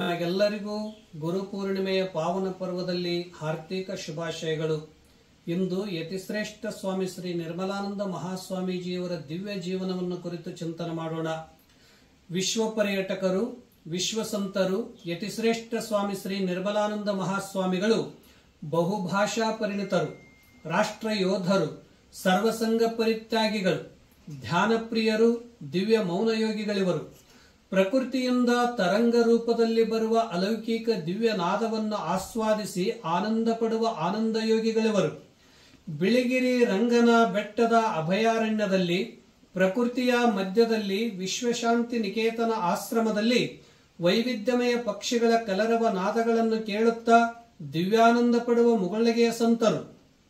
ನಮಗೆಲ್ಲರಿಗೂ ಗುರುಪೂರ್ಣಿಮೆಯ ಪಾವನ ಪರ್ವದಲ್ಲಿ ಹಾರ್ದಿಕ ಶುಭಾಶಯಗಳು ಇಂದು ಯತಿಶ್ರೇಷ್ಠ ಸ್ವಾಮಿ ಶ್ರೀ ನಿರ್ಮಲಾನಂದ ಮಹಾಸ್ವಾಮೀಜಿಯವರ ದಿವ್ಯ ಜೀವನವನ್ನು ಕುರಿತು ಚಿಂತನೆ ಮಾಡೋಣ ವಿಶ್ವ ಪರ್ಯಟಕರು ವಿಶ್ವಸಂತರು ಯತಿಶ್ರೇಷ್ಠ ಸ್ವಾಮಿ ಶ್ರೀ ನಿರ್ಮಲಾನಂದ ಮಹಾಸ್ವಾಮಿಗಳು ಬಹುಭಾಷಾ ಪರಿಣಿತರು ರಾಷ್ಟ್ರ ಯೋಧರು ಸರ್ವಸಂಗ ಪರಿತ್ಯಾಗಿಗಳು ಧ್ಯಾನಪ್ರಿಯರು ದಿವ್ಯ ಮೌನಯೋಗಿಗಳಿವರು ಪ್ರಕೃತಿಯಿಂದ ತರಂಗ ರೂಪದಲ್ಲಿ ಬರುವ ಅಲೌಕಿಕ ದಿವ್ಯ ನಾದವನ್ನು ಆಸ್ವಾದಿಸಿ ಆನಂದ ಪಡುವ ಆನಂದಯೋಗಿಗಳಿವರು ಬಿಳಿಗಿರಿ ರಂಗನ ಬೆಟ್ಟದ ಅಭಯಾರಣ್ಯದಲ್ಲಿ ಪ್ರಕೃತಿಯ ಮಧ್ಯದಲ್ಲಿ ವಿಶ್ವಶಾಂತಿ ನಿಕೇತನ ಆಶ್ರಮದಲ್ಲಿ ವೈವಿಧ್ಯಮಯ ಪಕ್ಷಿಗಳ ಕಲರವ ನಾದಗಳನ್ನು ಕೇಳುತ್ತಾ ದಿವ್ಯಾನಂದ ಪಡುವ ಮುಗೊಳ್ಳಿಗೆಯ ಸಂತರು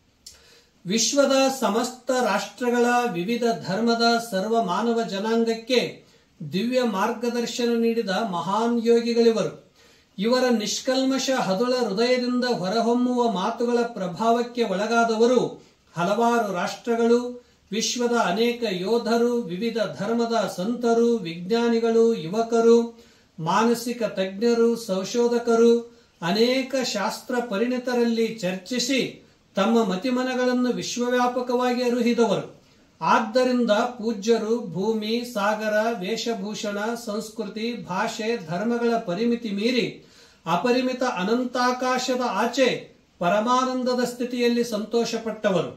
ವಿಶ್ವದ ಸಮಸ್ತ ರಾಷ್ಟ್ರಗಳ ವಿವಿಧ ಧರ್ಮದ ಸರ್ವ ಮಾನವ ಜನಾಂಗಕ್ಕೆ ದಿವ್ಯ ಮಾರ್ಗದರ್ಶನ ನೀಡಿದ ಮಹಾನ್ ಯೋಗಿಗಳಿವರು ಇವರ ನಿಷ್ಕಲ್ಮಶ ಹದುಳ ಹೃದಯದಿಂದ ಹೊರಹೊಮ್ಮುವ ಮಾತುಗಳ ಪ್ರಭಾವಕ್ಕೆ ಒಳಗಾದವರು ಹಲವಾರು ರಾಷ್ಟ್ರಗಳು ವಿಶ್ವದ ಅನೇಕ ಯೋಧರು ವಿವಿಧ ಧರ್ಮದ ಸಂತರು ವಿಜ್ಞಾನಿಗಳು ಯುವಕರು ಮಾನಸಿಕ ತಜ್ಞರು ಸಂಶೋಧಕರು ಅನೇಕ ಶಾಸ್ತ್ರ ಪರಿಣಿತರಲ್ಲಿ ಚರ್ಚಿಸಿ ತಮ್ಮ ಮತಿಮನಗಳನ್ನು ವಿಶ್ವವ್ಯಾಪಕವಾಗಿ ಅರುಹಿದವರು ಆದ್ದರಿಂದ ಪೂಜ್ಯರು ಭೂಮಿ ಸಾಗರ ವೇಷಭೂಷಣ ಸಂಸ್ಕೃತಿ ಭಾಷೆ ಧರ್ಮಗಳ ಪರಿಮಿತಿ ಮೀರಿ ಅಪರಿಮಿತ ಅನಂತಾಕಾಶದ ಆಚೆ ಪರಮಾನಂದದ ಸ್ಥಿತಿಯಲ್ಲಿ ಸಂತೋಷಪಟ್ಟವರು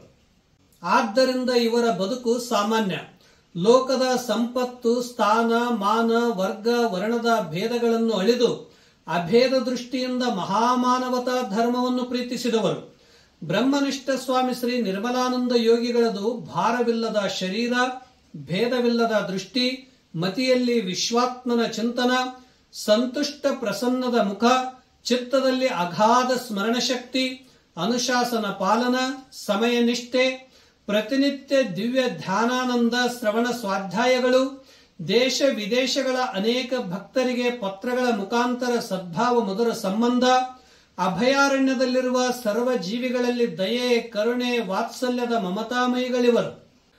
ಆದ್ದರಿಂದ ಇವರ ಬದುಕು ಸಾಮಾನ್ಯ ಲೋಕದ ಸಂಪತ್ತು ಸ್ಥಾನ ಮಾನ ವರ್ಗ ವರ್ಣದ ಭೇದಗಳನ್ನು ಅಳಿದು ಅಭೇದ ದೃಷ್ಟಿಯಿಂದ ಮಹಾಮಾನವತಾ ಧರ್ಮವನ್ನು ಪ್ರೀತಿಸಿದವರು ಬ್ರಹ್ಮನಿಷ್ಠ ಸ್ವಾಮಿ ಶ್ರೀ ನಿರ್ಮಲಾನಂದ ಯೋಗಿಗಳದು ಭಾರವಿಲ್ಲದ ಶರೀರ ಭೇದವಿಲ್ಲದ ದೃಷ್ಟಿ ಮತಿಯಲ್ಲಿ ವಿಶ್ವಾತ್ಮನ ಚಿಂತನ ಸಂತುಷ್ಟ ಪ್ರಸನ್ನದ ಮುಖ ಚಿತ್ತದಲ್ಲಿ ಅಗಾಧ ಸ್ಮರಣ ಶಕ್ತಿ ಅನುಶಾಸನ ಪಾಲನ ಸಮಯ ನಿಷ್ಠೆ ಪ್ರತಿನಿತ್ಯ ದಿವ್ಯ ಧ್ಯಾನಾನಂದ ಶ್ರವಣ ಸ್ವಾಧ್ಯಾಯಗಳು ದೇಶ ವಿದೇಶಗಳ ಅನೇಕ ಭಕ್ತರಿಗೆ ಪತ್ರಗಳ ಮುಖಾಂತರ ಸದ್ಭಾವ ಮಧುರ ಸಂಬಂಧ ಅಭಯಾರಣ್ಯದಲ್ಲಿರುವ ಸರ್ವ ಜೀವಿಗಳಲ್ಲಿ ದಯೆ ಕರುಣೆ ವಾತ್ಸಲ್ಯದ ಮಮತಾಮಯಿಗಳಿವರು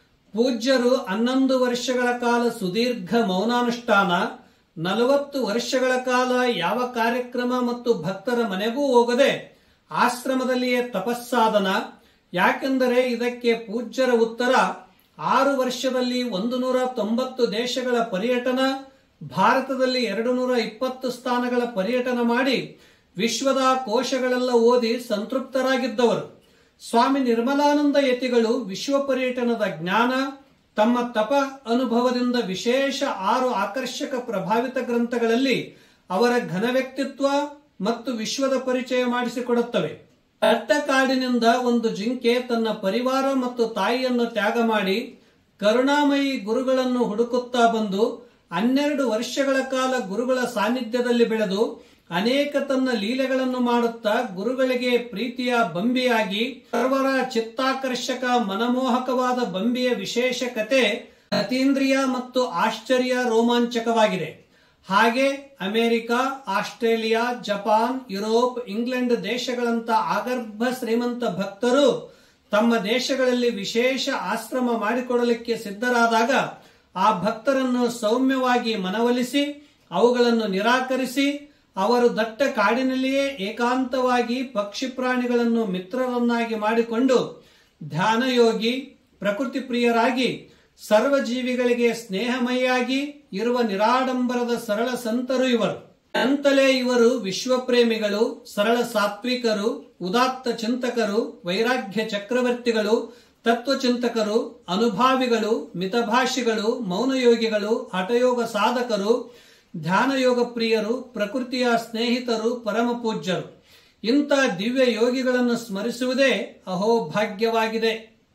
ಪೂಜ್ಯರು ಹನ್ನೊಂದು ವರ್ಷಗಳ ಕಾಲ ಸುದೀರ್ಘ ಮೌನಾನುಷ್ಠಾನ ನಲವತ್ತು ವರ್ಷಗಳ ಕಾಲ ಯಾವ ಕಾರ್ಯಕ್ರಮ ಮತ್ತು ಭಕ್ತರ ಮನೆಗೂ ಹೋಗದೆ ಆಶ್ರಮದಲ್ಲಿಯೇ ತಪಸ್ಸಾಧನ ಯಾಕೆಂದರೆ ಇದಕ್ಕೆ ಪೂಜ್ಯರ ಉತ್ತರ ಆರು ವರ್ಷದಲ್ಲಿ ಒಂದು ನೂರ ತೊಂಬತ್ತು ದೇಶಗಳ ಪರ್ಯಟನ ಭಾರತದಲ್ಲಿ ಎರಡು ನೂರ ಇಪ್ಪತ್ತು ಸ್ಥಾನಗಳ ಪರ್ಯಟನ ಮಾಡಿ ವಿಶ್ವದ ಕೋಶಗಳೆಲ್ಲ ಓದಿ ಸಂತೃಪ್ತರಾಗಿದ್ದವರು ಸ್ವಾಮಿ ನಿರ್ಮಲಾನಂದ ಯತಿಗಳು ವಿಶ್ವ ಪರ್ಯಟನದ ಜ್ಞಾನ ತಮ್ಮ ತಪ ಅನುಭವದಿಂದ ವಿಶೇಷ ಆರು ಆಕರ್ಷಕ ಪ್ರಭಾವಿತ ಗ್ರಂಥಗಳಲ್ಲಿ ಅವರ ಘನ ವ್ಯಕ್ತಿತ್ವ ಮತ್ತು ವಿಶ್ವದ ಪರಿಚಯ ಮಾಡಿಸಿಕೊಡುತ್ತವೆ ಅಟ್ಟಕಾಡಿನಿಂದ ಒಂದು ಜಿಂಕೆ ತನ್ನ ಪರಿವಾರ ಮತ್ತು ತಾಯಿಯನ್ನು ತ್ಯಾಗ ಮಾಡಿ ಕರುಣಾಮಯಿ ಗುರುಗಳನ್ನು ಹುಡುಕುತ್ತಾ ಬಂದು ಹನ್ನೆರಡು ವರ್ಷಗಳ ಕಾಲ ಗುರುಗಳ ಸಾನ್ನಿಧ್ಯದಲ್ಲಿ ಬೆಳೆದು ಅನೇಕ ತನ್ನ ಲೀಲೆಗಳನ್ನು ಮಾಡುತ್ತಾ ಗುರುಗಳಿಗೆ ಪ್ರೀತಿಯ ಬಂಬಿಯಾಗಿ ಸರ್ವರ ಚಿತ್ತಾಕರ್ಷಕ ಮನಮೋಹಕವಾದ ಬಂಬಿಯ ವಿಶೇಷ ಕತೆ ಅತೀಂದ್ರಿಯ ಮತ್ತು ಆಶ್ಚರ್ಯ ರೋಮಾಂಚಕವಾಗಿದೆ ಹಾಗೆ America Australia Japan Europe England ದೇಶಗಳಂತ ಆಗರ್ಭ ಶ್ರೀಮಂತ ಭಕ್ತರು ತಮ್ಮ ದೇಶಗಳಲ್ಲಿ ವಿಶೇಷ ಆಶ್ರಮ ಮಾಡಿಕೊಡಲಿಕ್ಕೆ ಸಿದ್ಧರಾದಾಗ ಆ ಭಕ್ತರನ್ನು ಸೌಮ್ಯವಾಗಿ ಮನವೊಲಿಸಿ ಅವುಗಳನ್ನು ನಿರಾಕರಿಸಿ ಅವರು ದಟ್ಟ ಕಾಡಿನಲ್ಲಿಯೇ ಏಕಾಂತವಾಗಿ ಪಕ್ಷಿ ಪ್ರಾಣಿಗಳನ್ನು ಮಿತ್ರರನ್ನಾಗಿ ಮಾಡಿಕೊಂಡು ಧ್ಯಾನಯೋಗಿ ಪ್ರಕೃತಿ ಪ್ರಿಯರಾಗಿ ಸರ್ವ ಜೀವಿಗಳಿಗೆ ಸ್ನೇಹಮಯಿಯಾಗಿ ಇರುವ ನಿರಾಡಂಬರದ ಸರಳ ಸಂತರು ಇವರು ಅಂತಲೇ ಇವರು ವಿಶ್ವಪ್ರೇಮಿಗಳು ಸರಳ ಸಾತ್ವಿಕರು ಉದಾತ್ತ ಚಿಂತಕರು ವೈರಾಗ್ಯ ಚಕ್ರವರ್ತಿಗಳು ತತ್ವಚಿಂತಕರು ಅನುಭಾವಿಗಳು ಮಿತಭಾಷಿಗಳು ಮೌನಯೋಗಿಗಳು ಹಠಯೋಗ ಸಾಧಕರು ಧ್ಯಾನಯೋಗ ಪ್ರಿಯರು ಪ್ರಕೃತಿಯ ಸ್ನೇಹಿತರು ಪರಮ ಪೂಜ್ಯರು ಇಂಥ ದಿವ್ಯ ಯೋಗಿಗಳನ್ನು ಸ್ಮರಿಸುವುದೇ ಅಹೋಭಾಗ್ಯವಾಗಿದೆ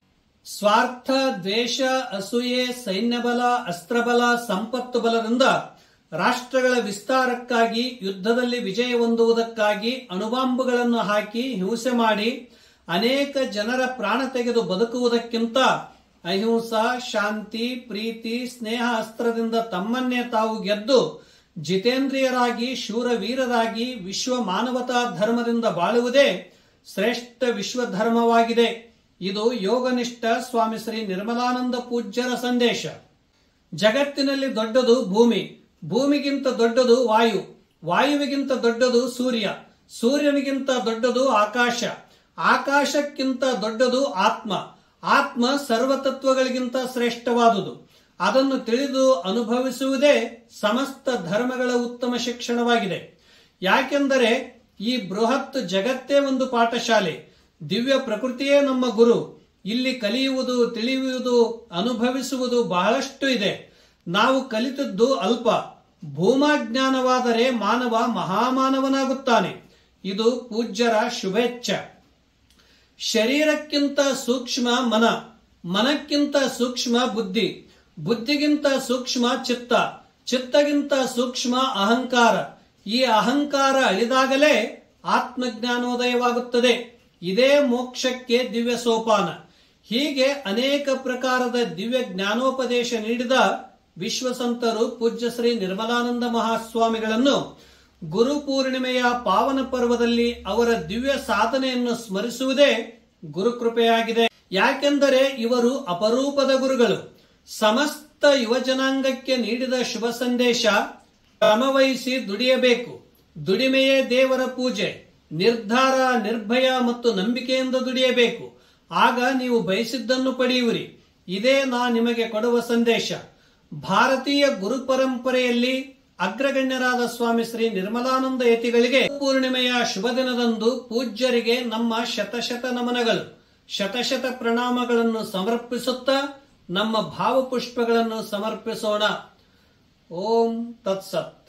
ಸ್ವಾರ್ಥ ದ್ವೇಷ ಅಸೂಯೆ ಸೈನ್ಯಬಲ ಅಸ್ತ್ರಬಲ ಸಂಪತ್ತು ಬಲದಿಂದ ರಾಷ್ಟ್ರಗಳ ವಿಸ್ತಾರಕ್ಕಾಗಿ ಯುದ್ಧದಲ್ಲಿ ವಿಜಯ ಹೊಂದುವುದಕ್ಕಾಗಿ ಅಣುಬಾಂಬುಗಳನ್ನು ಹಾಕಿ ಹಿಂಸೆ ಮಾಡಿ ಅನೇಕ ಜನರ ಪ್ರಾಣ ತೆಗೆದು ಬದುಕುವುದಕ್ಕಿಂತ ಅಹಿಂಸಾ ಶಾಂತಿ ಪ್ರೀತಿ ಸ್ನೇಹ ಅಸ್ತ್ರದಿಂದ ತಮ್ಮನ್ನೇ ತಾವು ಗೆದ್ದು ಜಿತೇಂದ್ರಿಯರಾಗಿ ಶೂರವೀರರಾಗಿ ವಿಶ್ವ ಮಾನವತಾ ಧರ್ಮದಿಂದ ಬಾಳುವುದೇ ಶ್ರೇಷ್ಠ ವಿಶ್ವ ಧರ್ಮವಾಗಿದೆ ಇದು ಯೋಗನಿಷ್ಠ ಸ್ವಾಮಿ ಶ್ರೀ ನಿರ್ಮಲಾನಂದ ಪೂಜ್ಯರ ಸಂದೇಶ ಜಗತ್ತಿನಲ್ಲಿ ದೊಡ್ಡದು ಭೂಮಿ ಭೂಮಿಗಿಂತ ದೊಡ್ಡದು ವಾಯು ವಾಯುವಿಗಿಂತ ದೊಡ್ಡದು ಸೂರ್ಯ ಸೂರ್ಯನಿಗಿಂತ ದೊಡ್ಡದು ಆಕಾಶ ಆಕಾಶಕ್ಕಿಂತ ದೊಡ್ಡದು ಆತ್ಮ ಆತ್ಮ ಸರ್ವತತ್ವಗಳಿಗಿಂತ ಶ್ರೇಷ್ಠವಾದುದು ಅದನ್ನು ತಿಳಿದು ಅನುಭವಿಸುವುದೇ ಸಮಸ್ತ ಧರ್ಮಗಳ ಉತ್ತಮ ಶಿಕ್ಷಣವಾಗಿದೆ ಯಾಕೆಂದರೆ ಈ ಬೃಹತ್ ಜಗತ್ತೇ ಒಂದು ಪಾಠಶಾಲೆ ದಿವ್ಯ ಪ್ರಕೃತಿಯೇ ನಮ್ಮ ಗುರು ಇಲ್ಲಿ ಕಲಿಯುವುದು ತಿಳಿಯುವುದು ಅನುಭವಿಸುವುದು ಬಹಳಷ್ಟು ಇದೆ ನಾವು ಕಲಿತದ್ದು ಅಲ್ಪ ಭೂಮಾಜ್ಞಾನವಾದರೆ ಮಾನವ ಮಹಾಮಾನವನಾಗುತ್ತಾನೆ ಇದು ಪೂಜ್ಯರ ಶುಭೇಚ್ಛ ಶರೀರಕ್ಕಿಂತ ಸೂಕ್ಷ್ಮ ಮನ ಮನಕ್ಕಿಂತ ಸೂಕ್ಷ್ಮ ಬುದ್ಧಿ ಬುದ್ಧಿಗಿಂತ ಸೂಕ್ಷ್ಮ ಚಿತ್ತ ಚಿತ್ತಗಿಂತ ಸೂಕ್ಷ್ಮ ಅಹಂಕಾರ ಈ ಅಹಂಕಾರ ಅಳಿದಾಗಲೇ ಆತ್ಮಜ್ಞಾನೋದಯವಾಗುತ್ತದೆ ಇದೇ ಮೋಕ್ಷಕ್ಕೆ ದಿವ್ಯ ಸೋಪಾನ ಹೀಗೆ ಅನೇಕ ಪ್ರಕಾರದ ದಿವ್ಯ ಜ್ಞಾನೋಪದೇಶ ನೀಡಿದ ವಿಶ್ವಸಂತರು ಪೂಜ್ಯ ಶ್ರೀ ನಿರ್ಮಲಾನಂದ ಮಹಾಸ್ವಾಮಿಗಳನ್ನು ಗುರು ಪೂರ್ಣಿಮೆಯ ಪಾವನ ಪರ್ವದಲ್ಲಿ ಅವರ ದಿವ್ಯ ಸಾಧನೆಯನ್ನು ಸ್ಮರಿಸುವುದೇ ಗುರುಕೃಪೆಯಾಗಿದೆ ಯಾಕೆಂದರೆ ಇವರು ಅಪರೂಪದ ಗುರುಗಳು ಸಮಸ್ತ ಯುವಜನಾಂಗಕ್ಕೆ ನೀಡಿದ ಶುಭ ಸಂದೇಶ ಕ್ರಮವಹಿಸಿ ದುಡಿಯಬೇಕು ದುಡಿಮೆಯೇ ದೇವರ ಪೂಜೆ ನಿರ್ಧಾರ ನಿರ್ಭಯ ಮತ್ತು ನಂಬಿಕೆಯಿಂದ ದುಡಿಯಬೇಕು ಆಗ ನೀವು ಬಯಸಿದ್ದನ್ನು ಪಡೆಯುವಿರಿ ಇದೇ ನಾ ನಿಮಗೆ ಕೊಡುವ ಸಂದೇಶ ಭಾರತೀಯ ಗುರು ಪರಂಪರೆಯಲ್ಲಿ ಅಗ್ರಗಣ್ಯರಾದ ಸ್ವಾಮಿ ಶ್ರೀ ನಿರ್ಮಲಾನಂದ ಯತಿಗಳಿಗೆ ಪೂರ್ಣಿಮೆಯ ಶುಭ ದಿನದಂದು ಪೂಜ್ಯರಿಗೆ ನಮ್ಮ ಶತಶತ ನಮನಗಳು ಶತಶತ ಪ್ರಣಾಮಗಳನ್ನು ಸಮರ್ಪಿಸುತ್ತಾ ನಮ್ಮ ಭಾವಪುಷ್ಪಗಳನ್ನು ಸಮರ್ಪಿಸೋಣ ಓಂ ತತ್ಸತ್